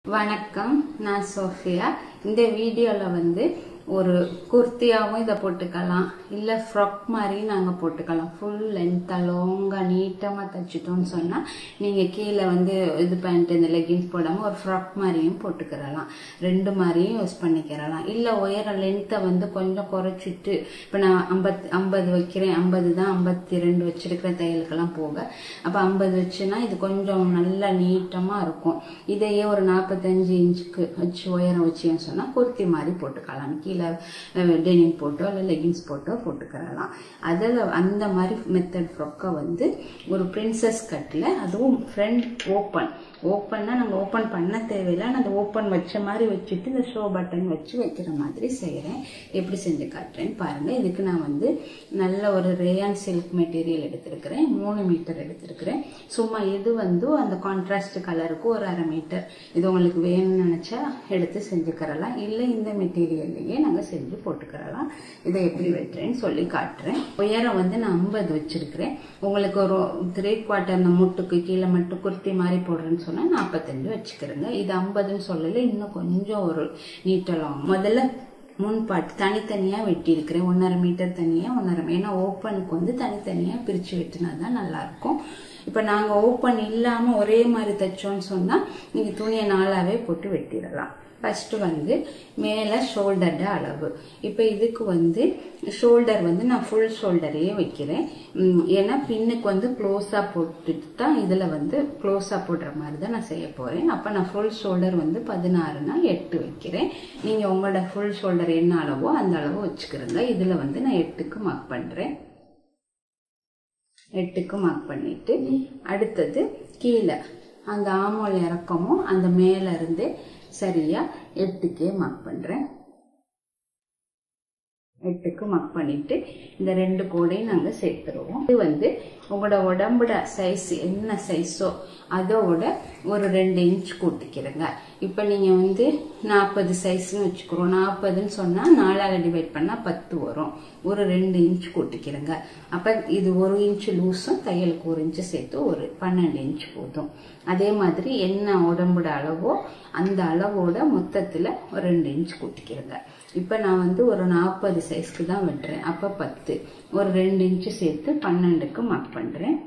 வணக்கம் நான் சோஃபியா இந்த வீடியோவில் வந்து ஒரு குர்த்தியாகவும் இதை போட்டுக்கலாம் இல்லை ஃப்ராக் மாதிரி நாங்கள் போட்டுக்கலாம் ஃபுல் லென்த்தாக லாங்காக நீட்டமாக தைச்சிட்டோம்னு சொன்னால் நீங்கள் கீழே வந்து இது பண்ணிட்டு இந்த லெகின்ஸ் போடாமல் ஒரு ஃப்ராக் மாதிரியும் போட்டுக்கிறலாம் ரெண்டு மாதிரியும் யூஸ் பண்ணிக்கிறலாம் இல்லை உயரம் லென்த்தை வந்து கொஞ்சம் குறைச்சிட்டு இப்போ நான் ஐம்பத் ஐம்பது வைக்கிறேன் ஐம்பது தான் ஐம்பத்தி ரெண்டு வச்சிருக்கிறேன் தையலுக்கெல்லாம் போக அப்போ ஐம்பது வச்சுன்னா இது கொஞ்சம் நல்லா நீட்டமாக இருக்கும் இதையே ஒரு நாற்பத்தஞ்சு இன்ச்சுக்கு வச்சு உயரம் வச்சேன்னு சொன்னால் குர்த்தி மாதிரி போட்டுக்கலாம் கீழே டெனிம் போட்டோ இல்லை லெகின்ஸ் போட்டோ போட்டுக்கிறலாம் அதில் அந்த மாதிரி மெத்தட் ஃப்ரொக்கை வந்து ஒரு பிரின்சஸ் கட்டில் அதுவும் ஃப்ரண்ட் ஓப்பன் ஓப்பன்னா நம்ம ஓப்பன் பண்ண தேவையில்லை நான் அந்த ஓப்பன் வச்ச மாதிரி வச்சுட்டு இந்த ஷோ பட்டன் வச்சு வைக்கிற மாதிரி செய்கிறேன் எப்படி செஞ்சு காட்டுறேன்னு பாருங்கள் இதுக்கு நான் வந்து நல்ல ஒரு ரேயான் சில்க் மெட்டீரியல் எடுத்திருக்கிறேன் மூணு மீட்டர் எடுத்திருக்கிறேன் சும்மா இது வந்து அந்த கான்ட்ராஸ்ட் கலருக்கு ஒரு அரை மீட்டர் இது உங்களுக்கு வேணும்னு நினச்சா எடுத்து செஞ்சுக்கிறலாம் இல்லை இந்த மெட்டீரியல்லையே நாங்கள் செஞ்சு போட்டுக்கிறலாம் இதை எப்படி வெட்டுறேன்னு சொல்லி காட்டுறேன் உயரம் வந்து நான் ஐம்பது வச்சிருக்கிறேன் உங்களுக்கு ஒரு த்ரீ குவார்ட்டர் அந்த முட்டுக்கு கீழே மட்டும் குர்த்தி மாதிரி போடுறேன்னு சொன்னால் நாற்பத்தஞ்சு வச்சுக்கிறேங்க இது ஐம்பதுன்னு சொல்லல இன்னும் கொஞ்சம் ஒரு நீட்டலாம் முதல்ல முன்பாட்டு தனித்தனியாக வெட்டியிருக்கிறேன் ஒன்றரை மீட்டர் தனியாக ஒன்றரை ஏன்னா ஓப்பனுக்கு வந்து தனித்தனியாக பிரித்து வெட்டினா தான் நல்லாயிருக்கும் இப்போ நாங்கள் ஓப்பன் இல்லாமல் ஒரே மாதிரி தைச்சோன்னு சொன்னால் நீங்கள் துணியை நாளாகவே போட்டு வெட்டிடலாம் ஃபஸ்ட்டு வந்து மேலே ஷோல்டர்ட அளவு இப்போ இதுக்கு வந்து ஷோல்டர் வந்து நான் ஃபுல் ஷோல்டரையே வைக்கிறேன் ஏன்னா பின்னுக்கு வந்து க்ளோஸாக போட்டுட்டு தான் இதில் வந்து க்ளோஸாக போடுற மாதிரி தான் நான் செய்ய போகிறேன் அப்போ நான் ஃபுல் ஷோல்டர் வந்து பதினாறுனா எட்டு வைக்கிறேன் நீங்கள் உங்களோட ஃபுல் ஷோல்டர் என்ன அளவோ அந்த அளவு வச்சுக்கிறோங்க இதில் வந்து நான் எட்டுக்கு மார்க் பண்ணுறேன் எட்டுக்கு மார்க் பண்ணிட்டு அடுத்தது கீழே அந்த ஆமோல் இறக்கமும் அந்த மேல இருந்து சரியா எட்டுக்கே மார்க் பண்றேன் எட்டுக்கு மார்க் பண்ணிட்டு இந்த ரெண்டு கோடையும் நாங்க சேர்த்துருவோம் இது வந்து உங்களோட உடம்போட சைஸ் என்ன சைஸோ அதோட ஒரு ரெண்டு இன்ச் கூட்டிக்கிறங்க இப்போ நீங்க வந்து நாற்பது சைஸ்னு வச்சுக்கிறோம் நாற்பதுன்னு சொன்னா நாலால டிவைட் பண்ணா பத்து வரும் ஒரு ரெண்டு இன்ச் கூட்டிக்கிறங்க அப்ப இது ஒரு இன்ச் லூஸும் தையலுக்கு ஒரு இன்ச்சு சேர்த்து ஒரு பன்னெண்டு இன்ச் போதும் அதே மாதிரி என்ன உடம்போட அளவோ அந்த அளவோட மொத்தத்துல ஒரு ரெண்டு இன்ச் கூட்டிக்கிறங்க இப்ப நான் வந்து ஒரு நாற்பது சைஸ்க்கு தான் வெட்டுறேன் அப்ப பத்து ஒரு ரெண்டு இன்ச்சு சேர்த்து பன்னெண்டுக்கு மார்க் பண்றேன்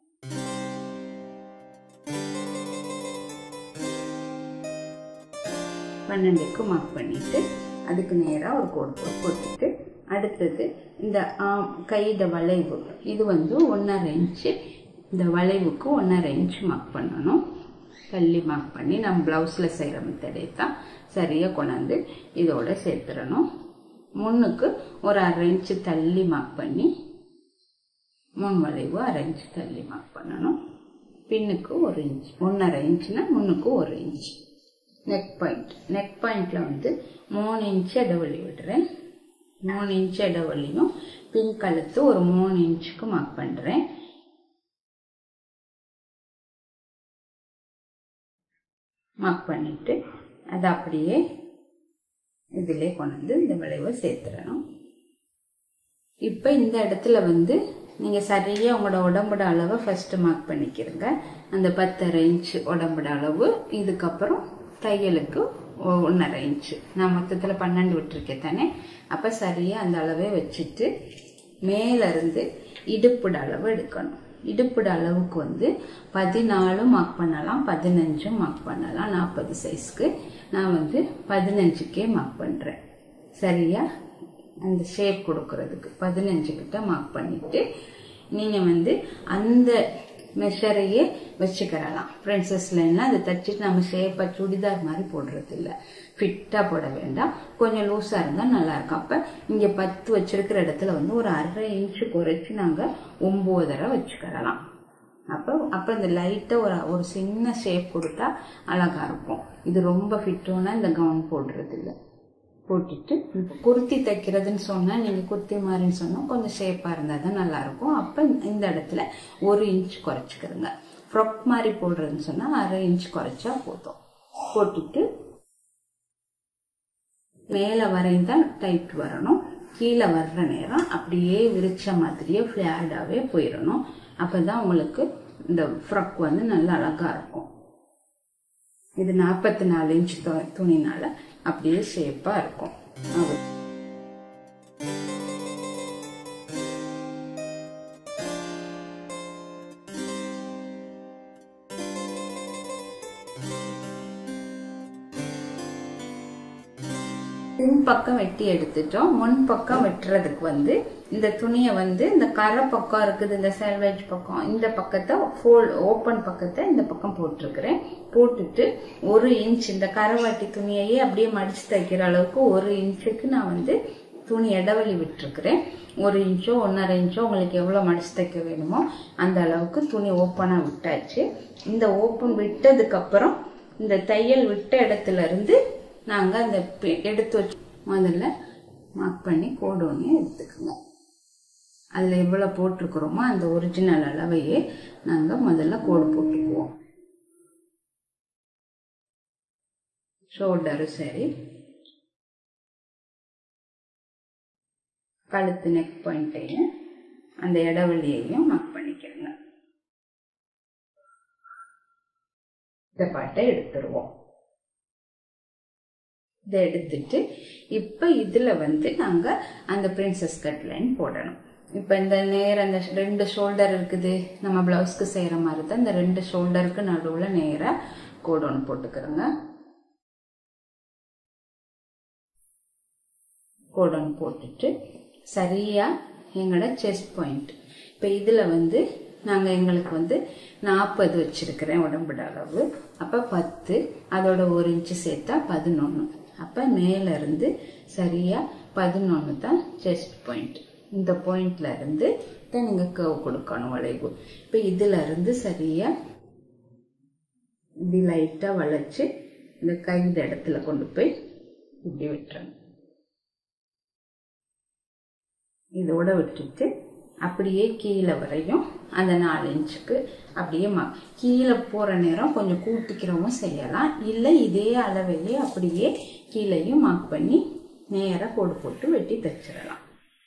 பன்னெண்டுக்கு மார்க் பண்ணிட்டு அதுக்கு நேராக ஒரு கோடு போட்டுட்டு அடுத்தது இந்த கையிட வளைவு இது வந்து ஒன்றரை இன்ச்சு இந்த வளைவுக்கு ஒன்றரை இன்ச் மார்க் பண்ணணும் தள்ளி மார்க் பண்ணி நம்ம ப்ளவுஸில் செய்கிற மெத்தடே தான் சரியாக கொண்டாந்து இதோட சேர்த்துடணும் முன்னுக்கு ஒரு அரை இன்ச்சு தள்ளி மார்க் பண்ணி முன் வளைவு அரை இன்ச்சு தள்ளி மார்க் பண்ணணும் பின்னுக்கு ஒரு இன்ச் ஒன்றரை இன்ச்சுனா முன்னுக்கு ஒரு இன்ச் நெக் பாயிண்ட் நெக் பாயிண்ட்ல வந்து மூணு இன்ச் இடைவெளி விடுறேன் மூணு இன்ச் இடைவெளியும் பின் கழுத்து ஒரு மூணு இன்ச்சுக்கு மார்க் பண்றேன் மார்க் பண்ணிட்டு அது அப்படியே இதிலே கொண்டு வந்து இந்த விளைவை சேர்த்துடணும் இப்போ இந்த இடத்துல வந்து நீங்கள் சரியாக உங்களோட உடம்போட அளவை ஃபர்ஸ்ட் மார்க் பண்ணிக்கிறங்க அந்த பத்தரை இன்ச் உடம்போட அளவு இதுக்கப்புறம் தையலுக்கு ஒன்றரை இன்ச்சு நான் மொத்தத்தில் பன்னெண்டு விட்டுருக்கேன் தானே அப்போ சரியாக அந்த அளவே வச்சுட்டு மேலேருந்து இடுப்புட அளவு எடுக்கணும் இடுப்புட அளவுக்கு வந்து பதினாலும் மார்க் பண்ணலாம் பதினஞ்சும் மார்க் பண்ணலாம் நாற்பது சைஸ்க்கு நான் வந்து பதினஞ்சுக்கே மார்க் பண்ணுறேன் சரியா அந்த ஷேப் கொடுக்கறதுக்கு பதினஞ்சு கிட்ட மார்க் பண்ணிட்டு நீங்கள் வந்து அந்த மெஷரையே வச்சுக்கிறலாம் பிரின்சஸ் லைன்ல அதை தச்சுட்டு நம்ம ஷேப்பா சுடிதார் மாதிரி போடுறது இல்லை ஃபிட்டா போட வேண்டாம் கொஞ்சம் லூஸா இருந்தா நல்லா இருக்கும் அப்ப இங்க பத்து வச்சிருக்கிற இடத்துல வந்து ஒரு அரை இன்ச்சு குறைச்சு நாங்க ஒன்பதரை வச்சுக்கிறலாம் அப்போ அப்போ இந்த லைட்டா ஒரு ஒரு சின்ன ஷேப் கொடுத்தா அழகா இருக்கும் இது ரொம்ப ஃபிட்டோன்னா இந்த கவுன் போடுறது இல்லை போட்டுட்டு குர்த்தி தைக்கிறதுன்னு சொன்னா நீங்க குர்த்தி மாதிரின்னு சொன்னா கொஞ்சம் ஷேப்பா இருந்தா தான் நல்லா இருக்கும் அப்ப இந்த இடத்துல ஒரு இன்ச் குறைச்சிக்கிறங்க ஃப்ரொக் மாதிரி போடுறதுன்னு சொன்னா அரை இன்ச் குறைச்சா போதும் போட்டுட்டு மேல வரையும் தான் டைட் வரணும் கீழே வர்ற நேரம் அப்படியே விரிச்ச மாதிரியே ஃபிளாடாவே போயிடணும் அப்பதான் உங்களுக்கு இந்த ஃப்ரக் வந்து நல்லா அழகா இருக்கும் இது நாற்பத்தி நாலு இன்ச் துணினால அப்படியே ஷேப்பா இருக்கும் அவ்வளவு. பின் பக்கம் வெட்டி எடுத்துட்டோம் முன் பக்கம் வெட்டுறதுக்கு வந்து இந்த துணியை வந்து இந்த கரை பக்கம் இருக்குது இந்த செல்வேஜ் பக்கம் இந்த பக்கத்தை ஃபோல் ஓப்பன் பக்கத்தை இந்த பக்கம் போட்டிருக்கிறேன் போட்டுட்டு ஒரு இன்ச் இந்த கரைவாட்டி துணியையே அப்படியே மடிச்சு தைக்கிற அளவுக்கு ஒரு இன்ச்சுக்கு நான் வந்து துணி இடைவெளி விட்டுருக்கிறேன் ஒரு இன்ச்சோ ஒன்றரை இன்ச்சோ உங்களுக்கு எவ்வளோ மடிச்சு தைக்க வேணுமோ அந்த அளவுக்கு துணி ஓப்பனாக விட்டாச்சு இந்த ஓப்பன் விட்டதுக்கு அப்புறம் இந்த தையல் விட்ட இடத்துல இருந்து நாங்கள் அந்த பி- எடுத்து வச்சு முதல்ல மார்க் பண்ணி கோடு ஒன்று எடுத்துக்கோங்க அதில் எவ்வளோ போட்டிருக்கிறோமோ அந்த ஒரிஜினல் அளவையே நாங்கள் முதல்ல கோடு போட்டுக்குவோம் ஷோல்டரு சரி கழுத்து நெக் பாயிண்ட்டையும் அந்த இடைவெளியையும் மார்க் பண்ணிக்கிறேங்க இந்த பாட்டை எடுத்துருவோம் இதை எடுத்துட்டு இப்போ இதில் வந்து நாங்கள் அந்த பிரின்சஸ் கட் லைன் போடணும் இப்போ இந்த நேரம் அந்த ரெண்டு ஷோல்டர் இருக்குது நம்ம ப்ளவுஸ்க்கு செய்கிற மாதிரி தான் இந்த ரெண்டு ஷோல்டருக்கு நடுவில் நேராக கோடு ஒன்று போட்டுக்கிறோங்க கோடு ஒன்று போட்டுட்டு சரியாக எங்களோட செஸ்ட் பாயிண்ட் இப்போ இதில் வந்து நாங்கள் எங்களுக்கு வந்து நாற்பது வச்சிருக்கிறேன் உடம்புட அளவு அப்போ பத்து அதோட ஒரு இன்ச்சு சேர்த்தா பதினொன்று அப்போ மேலேருந்து சரியாக பதினொன்று தான் செஸ்ட் பாயிண்ட் இந்த பாயிண்ட்ல இருந்து தான் நீங்கள் கர்வ் கொடுக்கணும் வளைவு இப்போ இதுல இருந்து சரியாக இப்படி லைட்டாக வளைச்சு இந்த கைந்த இடத்துல கொண்டு போய் இப்படி விட்டுறணும் இதோட விட்டுட்டு அப்படியே கீழே வரையும் அந்த நாலு இன்ச்சுக்கு அப்படியே மா கீழே போகிற நேரம் கொஞ்சம் கூட்டிக்கிறவும் செய்யலாம் இல்லை இதே அளவையே அப்படியே கீழேயும் மார்க் பண்ணி நேராக கோடு போட்டு வெட்டி தைச்சிடலாம்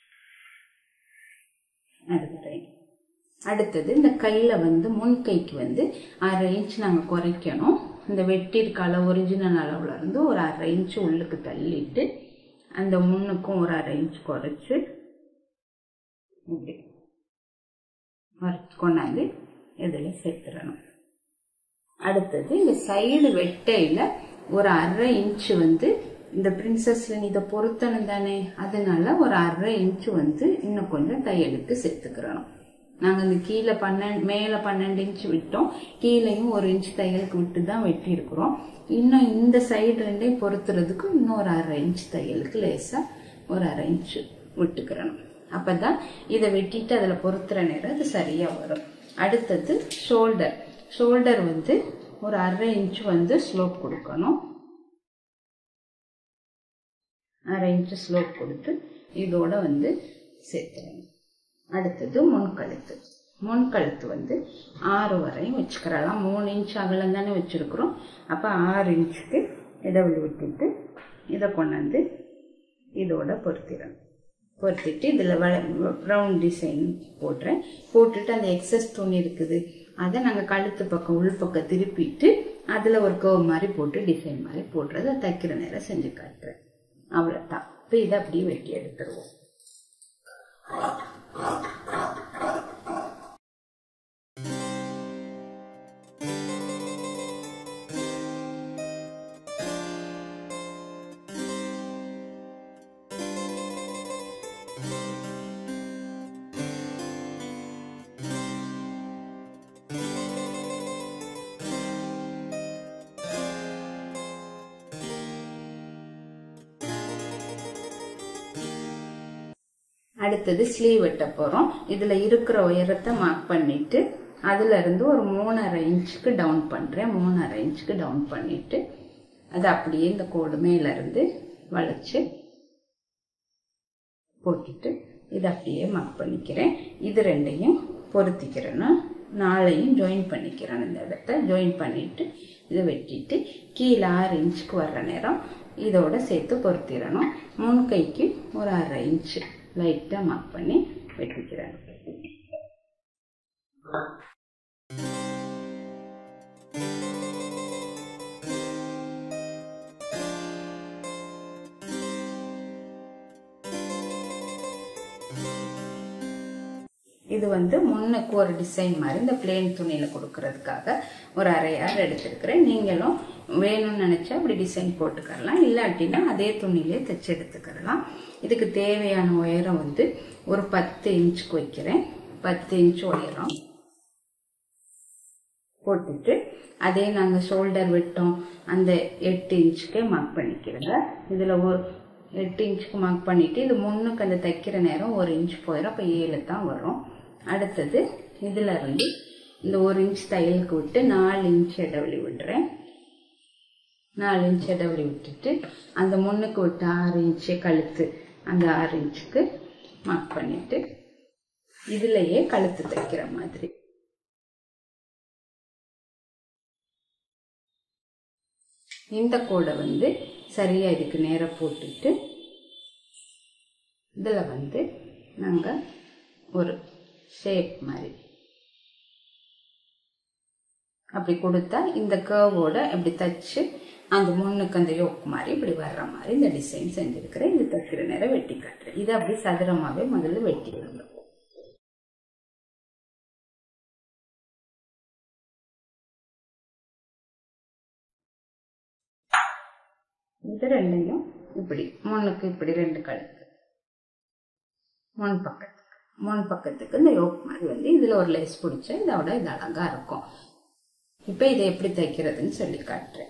அடுத்து அடுத்தது இந்த கையில் வந்து முன் கைக்கு வந்து அரை இன்ச் நாங்கள் குறைக்கணும் இந்த வெட்டியிருக்க அளவு ஒரிஜினல் அளவுல இருந்து ஒரு அரை இன்ச் உள்ளுக்கு தள்ளிட்டு அந்த முன்னுக்கும் ஒரு அரை இன்ச் குறைச்சு இப்படி வறுத்து கொண்டாந்து இதில் சேர்த்துடணும் அடுத்தது இந்த சைடு வெட்டையில் ஒரு அரை இன்ச்சு வந்து இந்த பிரின்சஸ்ல இதை பொருத்தணும் தானே அதனால ஒரு அரை இன்ச்சு வந்து இன்னும் கொஞ்சம் தையலுக்கு சேர்த்துக்கிறணும் நாங்கள் இந்த கீழே பன்னெண்டு மேலே பன்னெண்டு இன்ச் விட்டோம் கீழேயும் ஒரு இன்ச் தையலுக்கு விட்டு தான் வெட்டியிருக்கிறோம் இன்னும் இந்த சைடு ரெண்டையும் பொருத்துறதுக்கு இன்னும் ஒரு அரை இன்ச் தையலுக்கு லேசாக ஒரு அரை இன்ச்சு விட்டுக்கிறணும் அப்பதான் இதை வெட்டிட்டு அதில் பொருத்துற நேரம் அது சரியாக வரும் அடுத்தது ஷோல்டர் ஷோல்டர் வந்து ஒரு அரை இன்ச் வந்து ஸ்லோப் கொடுக்கணும் அரை இன்ச் ஸ்லோப் கொடுத்து இதோட வந்து சேர்த்துறணும் அடுத்தது முன்கழுத்து முன்கழுத்து வந்து ஆறு வரையும் வச்சுக்கிறலாம் மூணு இன்ச் அகலம் தானே வச்சுருக்குறோம் அப்போ ஆறு இன்ச்சுக்கு இடைவெளி விட்டுட்டு இதை கொண்டாந்து இதோட பொருத்திடணும் பொருத்திட்டு இதில் ரவுண்ட் டிசைன் போடுறேன் போட்டுட்டு அந்த எக்ஸஸ் துணி இருக்குது அதை நாங்கள் கழுத்து பக்கம் உள் பக்கம் திருப்பிட்டு அதில் ஒரு கர்வ் மாதிரி போட்டு டிசைன் மாதிரி போடுறது அதை தைக்கிற நேரம் செஞ்சு காட்டுறேன் அவ்வளோதான் இப்போ இதை அப்படியே வெட்டி எடுத்துருவோம் அடுத்தது ஸ்லீவ் வெட்ட போகிறோம் இதில் இருக்கிற உயரத்தை மார்க் பண்ணிட்டு அதுல இருந்து ஒரு மூணரை இன்ச்சுக்கு டவுன் பண்ணுறேன் மூணரை இன்ச்சுக்கு டவுன் பண்ணிட்டு அது அப்படியே இந்த கோடு மேல இருந்து வளைச்சு போட்டுட்டு இதை அப்படியே மார்க் பண்ணிக்கிறேன் இது ரெண்டையும் பொருத்திக்கிறேன்னா நாளையும் ஜாயின் பண்ணிக்கிறேன் இந்த இடத்த ஜாயின் பண்ணிட்டு இதை வெட்டிட்டு கீழே ஆறு இன்ச்சுக்கு வர்ற நேரம் இதோட சேர்த்து பொருத்திடணும் முன் கைக்கு ஒரு அரை இன்ச்சு லைட்டாக மார்க் பண்ணி வெட்டிக்கிறேன் இது வந்து முன்னுக்கு ஒரு டிசைன் மாதிரி இந்த பிளேன் துணியில் கொடுக்கறதுக்காக ஒரு அரையார் எடுத்திருக்கிறேன் நீங்களும் வேணும்னு நினச்சா அப்படி டிசைன் போட்டுக்கரலாம் இல்லாட்டினா அதே துணியிலே தைச்சு எடுத்துக்கிறலாம் இதுக்கு தேவையான உயரம் வந்து ஒரு பத்து இன்ச்சுக்கு வைக்கிறேன் பத்து இன்ச் உயரம் போட்டுட்டு அதே நாங்கள் ஷோல்டர் விட்டோம் அந்த எட்டு இன்ச்சுக்கே மார்க் பண்ணிக்கிறோங்க இதில் ஒரு எட்டு இன்ச்சுக்கு மார்க் பண்ணிட்டு இது முன்னுக்கு அந்த தைக்கிற நேரம் ஒரு இன்ச் போயிடும் அப்போ ஏழு தான் வரும் அடுத்தது இதில் இருந்து இந்த ஒரு இன்ச் தையலுக்கு விட்டு நாலு இன்ச் இடைவெளி விடுறேன் நாலு இன்ச் இடைவெளி விட்டுட்டு அந்த முன்னுக்கு விட்டு ஆறு இன்ச்சு கழுத்து அந்த ஆறு இன்ச்சுக்கு மார்க் பண்ணிட்டு இதுலயே கழுத்து தைக்கிற மாதிரி இந்த கோடை வந்து சரியா இதுக்கு நேரம் போட்டுட்டு இதுல வந்து நாங்க ஒரு ஷேப் மாதிரி அப்படி கொடுத்தா இந்த கேர்வோட இப்படி தச்சு அந்த முன்னுக்கு அந்த யோக் மாதிரி இப்படி வர்ற மாதிரி இந்த டிசைன் செஞ்சிருக்கிறேன் இது தைக்கிற நேரம் வெட்டி காட்டுறேன் இதை அப்படி சதுரமாவே முதல்ல வெட்டிடுங்க இது ரெண்டையும் இப்படி முன்னுக்கு இப்படி ரெண்டு கழுத்து முன் பக்கத்துக்கு முன் பக்கத்துக்கு இந்த யோக் மாதிரி வந்து இதுல ஒரு லேஸ் பிடிச்சா இதோட இது அழகா இருக்கும் இப்ப இதை எப்படி தைக்கிறதுன்னு சொல்லி காட்டுறேன்